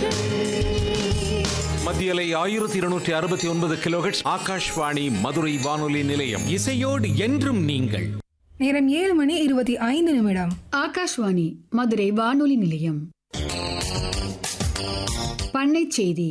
மத்தியலை ஆயிரத்தி இருநூற்றி அறுபத்தி ஒன்பது கிலோஹெட்ஸ் ஆகாஷ்வாணி மதுரை வானொலி நிலையம் இசையோடு என்றும் நீங்கள் நேரம் ஏழு மணி இருபத்தி ஐந்து நிமிடம் ஆகாஷ்வாணி மதுரை வானொலி நிலையம் பண்ணை செய்தி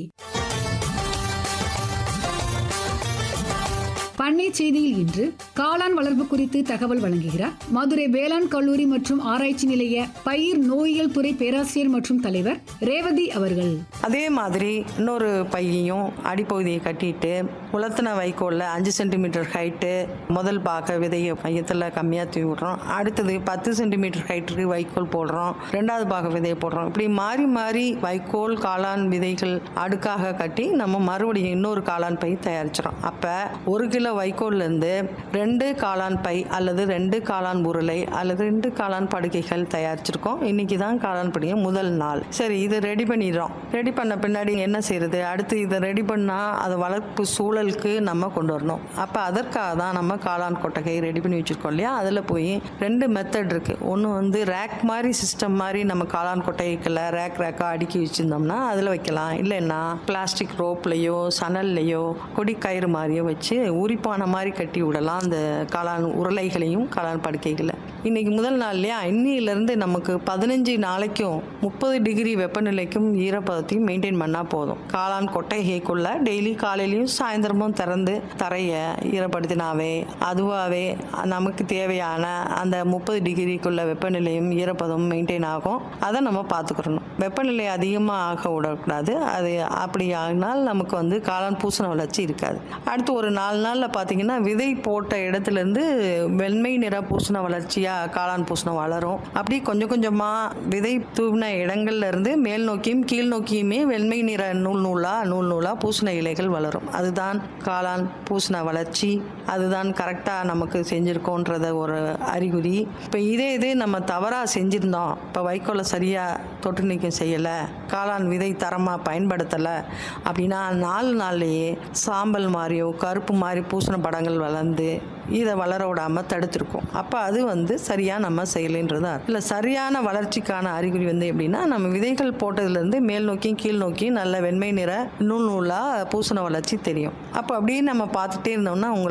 பண்ணை செய்தியில் இன்று காளான் வளர்ப்பு குறித்து தகவல் வழங்குகிறார் மதுரை வேளாண் கல்லூரி மற்றும் ஆராய்ச்சி நிலைய பயிர் நோயியல் துறை பேராசிரியர் மற்றும் தலைவர் ரேவதி அவர்கள் அதே மாதிரி இன்னொரு பையையும் அடிப்பகுதியை கட்டிட்டு உலர்த்தின வைக்கோலில் அஞ்சு சென்டிமீட்டர் ஹைட்டு முதல் பாக விதையை மையத்தில் கம்மியாக தூவி விடுறோம் அடுத்தது பத்து சென்டிமீட்டர் ஹைட்டுக்கு வைக்கோல் போடுறோம் ரெண்டாவது பாக விதையை போடுறோம் இப்படி மாறி மாறி வைக்கோல் காளான் விதைகள் அடுக்காக கட்டி நம்ம மறுபடியும் இன்னொரு காளான் பை தயாரிச்சிடும் அப்போ ஒரு கிலோ வைக்கோல்லேருந்து ரெண்டு காளான் பை அல்லது ரெண்டு காளான் உருளை அல்லது ரெண்டு காளான் படுக்கைகள் தயாரிச்சிருக்கோம் இன்னைக்கு தான் காளான் படுகை முதல் நாள் சரி இதை ரெடி பண்ணிடுறோம் ரெடி பண்ண பின்னாடி என்ன செய்யறது அடுத்து இதை ரெடி பண்ணால் அது வளர்ப்பு சூழலுக்கு நம்ம கொண்டு வரணும் அப்போ அதற்காக தான் நம்ம காளான் கொட்டகை ரெடி பண்ணி வச்சுருக்கோம் இல்லையா அதில் போய் ரெண்டு மெத்தட் இருக்குது ஒன்று வந்து ரேக் மாதிரி சிஸ்டம் மாதிரி நம்ம காளான் கொட்டகைக்குள்ள ரேக் ரேக்காக அடுக்கி வச்சுருந்தோம்னா அதில் வைக்கலாம் இல்லைன்னா பிளாஸ்டிக் ரோப்லேயோ சணல்லையோ கொடி கயிறு மாதிரியோ வச்சு உரிப்பான மாதிரி கட்டி விடலாம் அந்த காளான் உருளைகளையும் காளான் படுக்கைகளை இன்னைக்கு முதல் நாள்லையா இன்னிலிருந்து நமக்கு பதினஞ்சு நாளைக்கும் முப்பது டிகிரி வெப்பநிலைக்கும் ஈரப்பதத்தையும் மெயின்டைன் பண்ணால் போதும் காளான் கொட்டகைக்குள்ள டெய்லி காலையிலையும் சாயந்தரமும் திறந்து தரையை ஈரப்படுத்தினாவே அதுவாகவே நமக்கு தேவையான அந்த முப்பது டிகிரிக்குள்ள வெப்பநிலையும் ஈரப்பதமும் மெயின்டைன் ஆகும் அதை நம்ம பார்த்துக்கிறணும் வெப்பநிலை அதிகமாக ஆக விடக்கூடாது அது அப்படி ஆகினால் நமக்கு வந்து காளான் பூசண வளர்ச்சி இருக்காது அடுத்து ஒரு நாலு நாளில் பார்த்தீங்கன்னா விதை போட்ட இடத்துலேருந்து வெண்மை நிற பூசண வளர்ச்சியாக காளான் பூசணம் வளரும் அப்படி கொஞ்சம் கொஞ்சமாக விதை தூவின இடங்கள்ல இருந்து மேல் நோக்கியும் கீழ் நோக்கியுமே வெண்மை நிற நூல் நூலாக நூல் நூலாக பூசண இலைகள் வளரும் அதுதான் காளான் பூசண வளர்ச்சி அதுதான் கரெக்டாக நமக்கு செஞ்சுருக்கோன்றத ஒரு அறிகுறி இப்போ இதே இது நம்ம தவறாக செஞ்சுருந்தோம் இப்போ வைக்கோலை சரியாக தொட்டு நீக்கம் செய்யலை காளான் விதை தரமாக பயன்படுத்தலை அப்படின்னா நாலு நாள்லேயே சாம்பல் மாதிரியோ கருப்பு மாதிரி பூசண படங்கள் வளர்ந்து இதை வளர விடாமல் தடுத்துருக்கோம் அப்போ அது வந்து சரியாக நம்ம செய்யலைன்றது அர்த்தம். இல்லை சரியான வளர்ச்சிக்கான அறிகுறி வந்து எப்படின்னா நம்ம விதைகள் போட்டதுலேருந்து மேல் நோக்கியும் கீழ் நோக்கியும் நல்ல வெண்மை நிற நூல் நூலாக பூசண வளர்ச்சி தெரியும் அப்போ அப்படியே நம்ம பார்த்துட்டே இருந்தோம்னா உங்களுக்கு